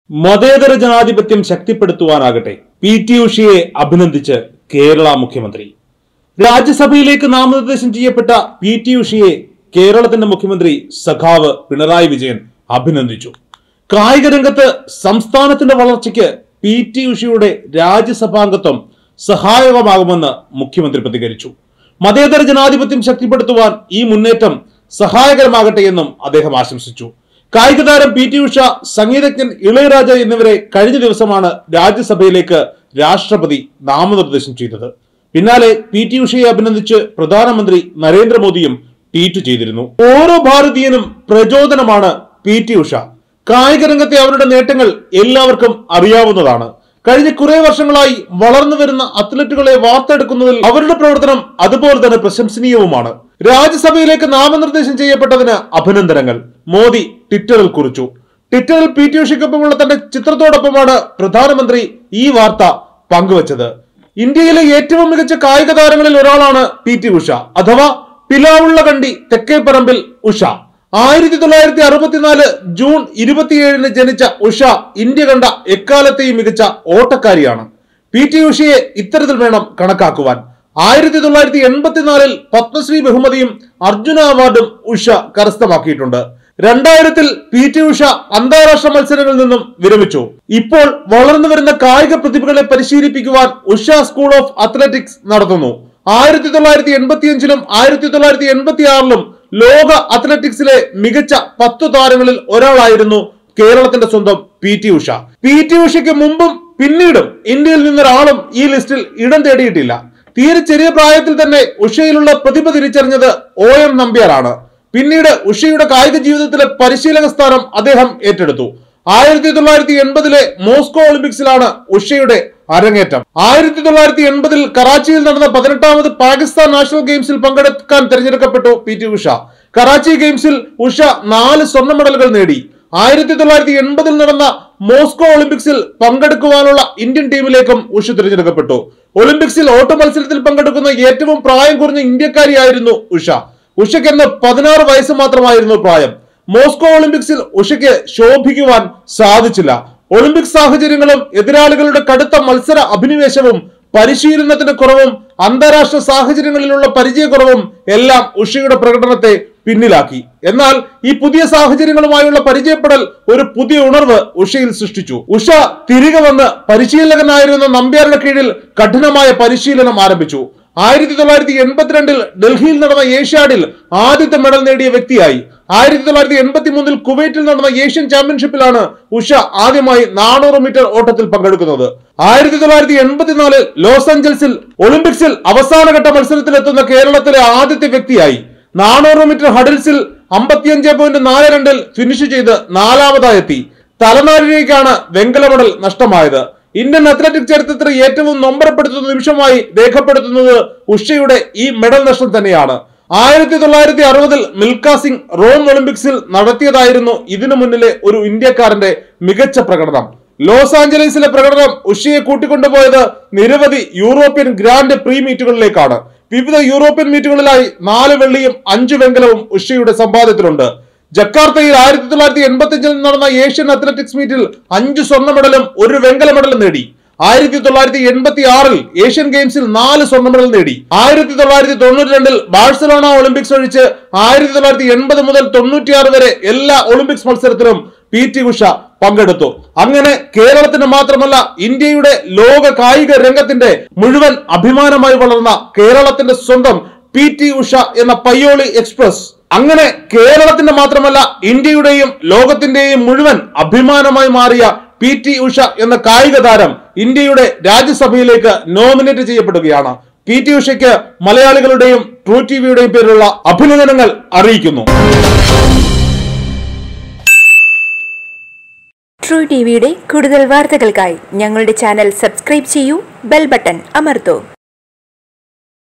മതേതര ജനാധിപത്യം ശക്തിപ്പെടുത്തുവാനാകട്ടെ പി ടി ഉഷയെ അഭിനന്ദിച്ച് കേരള മുഖ്യമന്ത്രി രാജ്യസഭയിലേക്ക് നാമനിർദ്ദേശം ചെയ്യപ്പെട്ട പി ടി ഉഷയെ കേരളത്തിന്റെ മുഖ്യമന്ത്രി സഖാവ് പിണറായി വിജയൻ അഭിനന്ദിച്ചു കായിക രംഗത്ത് സംസ്ഥാനത്തിന്റെ വളർച്ചയ്ക്ക് പി ടി ഉഷയുടെ രാജ്യസഭാംഗത്വം സഹായകമാകുമെന്ന് മുഖ്യമന്ത്രി പ്രതികരിച്ചു മതേതര ജനാധിപത്യം ശക്തിപ്പെടുത്തുവാൻ ഈ മുന്നേറ്റം സഹായകരമാകട്ടെ എന്നും അദ്ദേഹം ആശംസിച്ചു കായിക താരം പി ടി ഉഷ സംഗീതജ്ഞൻ ഇളയരാജ എന്നിവരെ കഴിഞ്ഞ ദിവസമാണ് രാജ്യസഭയിലേക്ക് രാഷ്ട്രപതി നാമനിർദ്ദേശം ചെയ്തത് പിന്നാലെ പി ടി ഉഷയെ അഭിനന്ദിച്ച് പ്രധാനമന്ത്രി നരേന്ദ്രമോദിയും ട്വീറ്റ് ചെയ്തിരുന്നു ഓരോ ഭാരതീയനും പ്രചോദനമാണ് പി ടി ഉഷ കായിക രംഗത്തെ അവരുടെ നേട്ടങ്ങൾ എല്ലാവർക്കും അറിയാവുന്നതാണ് കഴിഞ്ഞ കുറെ വർഷങ്ങളായി വളർന്നു വരുന്ന അത്ലറ്റുകളെ വാർത്തെടുക്കുന്നതിൽ അവരുടെ പ്രവർത്തനം അതുപോലെ തന്നെ പ്രശംസനീയവുമാണ് രാജ്യസഭയിലേക്ക് നാമനിർദ്ദേശം ചെയ്യപ്പെട്ടതിന് അഭിനന്ദനങ്ങൾ മോദി ട്വിറ്ററിൽ കുറിച്ചു ട്വിറ്ററിൽ പി ടി ഉഷയ്ക്കൊപ്പമുള്ള തന്റെ ചിത്രത്തോടൊപ്പമാണ് പ്രധാനമന്ത്രി ഈ വാർത്ത പങ്കുവച്ചത് ഇന്ത്യയിലെ ഏറ്റവും മികച്ച കായിക താരങ്ങളിൽ ഒരാളാണ് പി ടി ഉഷ അഥവാ പിലാവുള്ള കണ്ടി തെക്കേപ്പറമ്പിൽ ഉഷ ആയിരത്തി തൊള്ളായിരത്തി അറുപത്തിനാല് ജൂൺ ഇരുപത്തിയേഴിന് ജനിച്ച ഉഷ ഇന്ത്യ കണ്ട എക്കാലത്തെയും മികച്ച ഓട്ടക്കാരിയാണ് പി ടി ഉഷയെ ഇത്തരത്തിൽ വേണം കണക്കാക്കുവാൻ ആയിരത്തി തൊള്ളായിരത്തി എൺപത്തിനാലിൽ പത്മശ്രീ ബഹുമതിയും അർജുന അവാർഡും ഉഷ കരസ്ഥമാക്കിയിട്ടുണ്ട് രണ്ടായിരത്തിൽ പി ടി ഉഷ അന്താരാഷ്ട്ര മത്സരങ്ങളിൽ നിന്നും വിരമിച്ചു ഇപ്പോൾ വളർന്നു വരുന്ന കായിക പ്രതിഭകളെ പരിശീലിപ്പിക്കുവാൻ ഉഷ സ്കൂൾ ഓഫ് അത്ലറ്റിക്സ് നടത്തുന്നു ആയിരത്തി തൊള്ളായിരത്തി എൺപത്തിയഞ്ചിലും ആയിരത്തി തൊള്ളായിരത്തി എൺപത്തി ആറിലും ലോക അത്ലറ്റിക്സിലെ മികച്ച പത്തു താരങ്ങളിൽ ഒരാളായിരുന്നു കേരളത്തിന്റെ സ്വന്തം P T Usha P T ഉഷയ്ക്ക് മുമ്പും പിന്നീടും ഇന്ത്യയിൽ നിന്നൊരാളും ഈ ലിസ്റ്റിൽ ഇടം തേടിയിട്ടില്ല തീരെ ചെറിയ പ്രായത്തിൽ തന്നെ ഉഷയിലുള്ള പ്രതിഭ തിരിച്ചറിഞ്ഞത് ഒ എം നമ്പ്യാരാണ് പിന്നീട് ഉഷയുടെ കായിക ജീവിതത്തിലെ പരിശീലക സ്ഥാനം അദ്ദേഹം ഏറ്റെടുത്തു ആയിരത്തി തൊള്ളായിരത്തി എൺപതിലെ മോസ്കോ ഒളിമ്പിക്സിലാണ് ഉഷയുടെ അരങ്ങേറ്റം ആയിരത്തി തൊള്ളായിരത്തി എൺപതിൽ കറാച്ചിയിൽ നടന്ന പതിനെട്ടാമത് പാകിസ്ഥാൻ നാഷണൽ ഗെയിംസിൽ പങ്കെടുക്കാൻ തിരഞ്ഞെടുക്കപ്പെട്ടു പി ടി ഉഷ കറാച്ചി ഗെയിംസിൽ ഉഷ നാല് സ്വർണ്ണ മെഡലുകൾ നേടി ആയിരത്തി തൊള്ളായിരത്തി എൺപതിൽ നടന്ന മോസ്കോ ഒളിമ്പിക്സിൽ പങ്കെടുക്കുവാനുള്ള ഇന്ത്യൻ ടീമിലേക്കും ഉഷ തിരഞ്ഞെടുക്കപ്പെട്ടു ഒളിമ്പിക്സിൽ ഓട്ട മത്സരത്തിൽ പങ്കെടുക്കുന്ന ഏറ്റവും പ്രായം കുറഞ്ഞ ഇന്ത്യക്കാരിയായിരുന്നു ഉഷ ഉഷയ്ക്കെന്ന് പതിനാറ് വയസ്സ് മാത്രമായിരുന്നു പ്രായം മോസ്കോ ഒളിമ്പിക്സിൽ ഉഷയ്ക്ക് ശോഭിക്കുവാൻ സാധിച്ചില്ല ഒളിമ്പിക്സ് സാഹചര്യങ്ങളും എതിരാളികളുടെ കടുത്ത മത്സര അഭിനിവേശവും പരിശീലനത്തിന്റെ കുറവും അന്താരാഷ്ട്ര സാഹചര്യങ്ങളിലുള്ള പരിചയക്കുറവും എല്ലാം ഉഷയുടെ പ്രകടനത്തെ പിന്നിലാക്കി എന്നാൽ ഈ പുതിയ സാഹചര്യങ്ങളുമായുള്ള പരിചയപ്പെടൽ ഒരു പുതിയ ഉണർവ് ഉഷയിൽ സൃഷ്ടിച്ചു ഉഷ തിരികെ വന്ന് പരിശീലകനായിരുന്ന നമ്പ്യാരുടെ കീഴിൽ കഠിനമായ പരിശീലനം ആരംഭിച്ചു ആയിരത്തി തൊള്ളായിരത്തി എൺപത്തിരണ്ടിൽ ഡൽഹിയിൽ നടന്ന ഏഷ്യാഡിൽ ആദ്യത്തെ മെഡൽ നേടിയ വ്യക്തിയായി ആയിരത്തി തൊള്ളായിരത്തി എൺപത്തി മൂന്നിൽ കുവൈറ്റിൽ നടന്ന ഏഷ്യൻ ചാമ്പ്യൻഷിപ്പിലാണ് ഉഷ ആദ്യമായി നാനൂറ് മീറ്റർ ഓട്ടത്തിൽ പങ്കെടുക്കുന്നത് ആയിരത്തി തൊള്ളായിരത്തി എൺപത്തിനാലിൽ ലോസ് ആഞ്ചൽസിൽ ഒളിമ്പിക്സിൽ അവസാനഘട്ട മത്സരത്തിലെത്തുന്ന കേരളത്തിലെ ആദ്യത്തെ വ്യക്തിയായി നാനൂറ് മീറ്റർ ഹഡിൽസിൽ അമ്പത്തിയഞ്ച് പോയിന്റ് നാല് രണ്ടിൽ ഫിനിഷ് ചെയ്ത് നാലാമതായെത്തി തലനാരിഴയ്ക്കാണ് വെങ്കല മെഡൽ നഷ്ടമായത് ഇന്ത്യൻ അത്ലറ്റിക് ചരിത്രത്തിൽ ഏറ്റവും നൊമ്പരപ്പെടുത്തുന്ന നിമിഷമായി രേഖപ്പെടുത്തുന്നത് ഉഷയുടെ ഈ മെഡൽ നഷ്ടം തന്നെയാണ് ആയിരത്തി തൊള്ളായിരത്തി അറുപതിൽ മിൽഖ സിംഗ് റോം ഒളിമ്പിക്സിൽ നടത്തിയതായിരുന്നു ഇതിനു മുന്നിലെ ഒരു ഇന്ത്യക്കാരന്റെ മികച്ച പ്രകടനം ലോസ് ആഞ്ചലീസിലെ പ്രകടനം ഉഷയെ കൂട്ടിക്കൊണ്ടുപോയത് നിരവധി യൂറോപ്യൻ ഗ്രാൻഡ് പ്രീ മീറ്റുകളിലേക്കാണ് വിവിധ യൂറോപ്യൻ മീറ്റുകളിലായി നാല് വെള്ളിയും അഞ്ചു വെങ്കലവും ഉഷയുടെ സമ്പാദ്യത്തിലുണ്ട് ജക്കാർത്തയിൽ ആയിരത്തി തൊള്ളായിരത്തി എൺപത്തി അഞ്ചിൽ നടന്ന ഏഷ്യൻ അത്ലറ്റിക്സ് മീറ്റിൽ അഞ്ച് സ്വർണ്ണ മെഡലും ഒരു വെങ്കല മെഡലും നേടി ആയിരത്തി തൊള്ളായിരത്തി എൺപത്തി ആറിൽ ഏഷ്യൻ ഗെയിംസിൽ നാല് സ്വർണ്ണ മെഡൽ നേടി ആയിരത്തി തൊള്ളായിരത്തി തൊണ്ണൂറ്റി രണ്ടിൽ ബാഴ്സലോണ ഒളിമ്പിക്സ് ഒഴിച്ച് ആയിരത്തി തൊള്ളായിരത്തി എൺപത് മുതൽ തൊണ്ണൂറ്റിയാറ് വരെ എല്ലാ ഒളിമ്പിക്സ് മത്സരത്തിലും പി ടി ഉഷ പങ്കെടുത്തു അങ്ങനെ കേരളത്തിന് മാത്രമല്ല ഇന്ത്യയുടെ ലോക കായിക രംഗത്തിന്റെ മുഴുവൻ അഭിമാനമായി വളർന്ന കേരളത്തിന്റെ സ്വന്തം പി ടി ഉഷ എന്ന പയ്യോളി എക്സ്പ്രസ് അങ്ങനെ കേരളത്തിന്റെ മാത്രമല്ല ഇന്ത്യയുടെയും ലോകത്തിന്റെയും മുഴുവൻ അഭിമാനമായി മാറിയ പി ടി ഉഷ എന്ന കായിക താരം ഇന്ത്യയുടെ രാജ്യസഭയിലേക്ക് നോമിനേറ്റ് ചെയ്യപ്പെടുകയാണ് പി ടി ഉഷയ്ക്ക് മലയാളികളുടെയും ട്രൂ ടിവിയുടെയും പേരിലുള്ള അഭിനന്ദനങ്ങൾ അറിയിക്കുന്നു ട്രൂ ടി വിയുടെ കൂടുതൽ വാർത്തകൾക്കായി ഞങ്ങളുടെ ചാനൽ സബ്സ്ക്രൈബ് ചെയ്യൂ ബെൽ ബട്ടൺ അമർത്തൂ